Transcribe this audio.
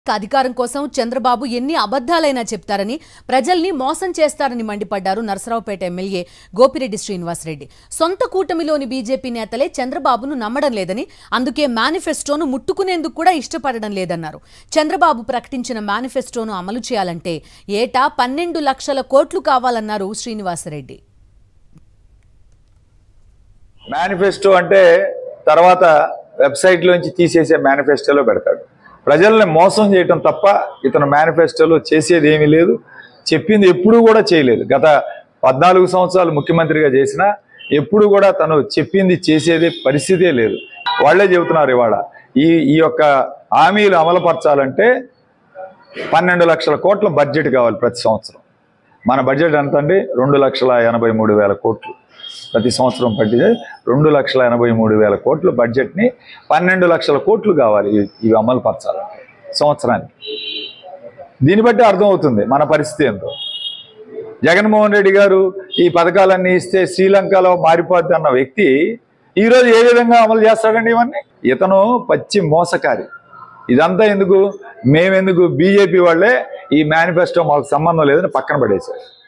అధికారం కోసం చంద్రబాబు ఎన్ని అబద్ధాలైనా చెప్తారని ప్రజల్ని మోసం చేస్తారని మండిపడ్డారు నరసరావుపేట ఎమ్మెల్యే గోపిరెడ్డి శ్రీనివాసరెడ్డి సొంత కూటమిలోని బీజేపీ నేతలే చంద్రబాబును నమ్మడం లేదని అందుకే మేనిఫెస్టోను ముట్టుకునేందుకు కూడా ఇష్టపడడం లేదన్నారు చంద్రబాబు ప్రకటించిన మేనిఫెస్టోను అమలు చేయాలంటే ఏటా పన్నెండు లక్షల కోట్లు కావాలన్నారు శ్రీనివాసరెడ్డి మేనిఫెస్టో అంటే తర్వాత వెబ్సైట్లోంచి తీసేసే మేనిఫెస్టోలో పెడతాడు ప్రజల్ని మోసం చేయటం తప్ప ఇతను మేనిఫెస్టోలో చేసేది ఏమీ లేదు చెప్పింది ఎప్పుడూ కూడా చేయలేదు గత పద్నాలుగు సంవత్సరాలు ముఖ్యమంత్రిగా చేసినా ఎప్పుడు కూడా తను చెప్పింది చేసేది పరిస్థితే లేదు వాళ్ళే చెబుతున్నారు ఇవాళ ఈ ఈ యొక్క హామీలు అమలుపరచాలంటే పన్నెండు లక్షల కోట్ల బడ్జెట్ కావాలి ప్రతి సంవత్సరం మన బడ్జెట్ ఎంత అండి రెండు లక్షల ఎనభై మూడు వేల కోట్లు ప్రతి సంవత్సరం పట్టితే రెండు లక్షల ఎనభై మూడు వేల కోట్ల బడ్జెట్ని పన్నెండు లక్షల కోట్లు కావాలి ఇవి- ఇవి అమలు పరచాలంటే సంవత్సరానికి దీన్ని బట్టి అర్థమవుతుంది మన పరిస్థితి ఏంటో జగన్మోహన్ రెడ్డి గారు ఈ పథకాలన్నీ ఇస్తే శ్రీలంకలో మారిపోద్ది అన్న వ్యక్తి ఈరోజు ఏ విధంగా అమలు చేస్తాడండి ఇవన్నీ ఇతను పచ్చి మోసకారి ఇదంతా ఎందుకు మేమెందుకు బీజేపీ వాళ్ళే ఈ మేనిఫెస్టో మాకు సంబంధం లేదని పక్కన పడేశారు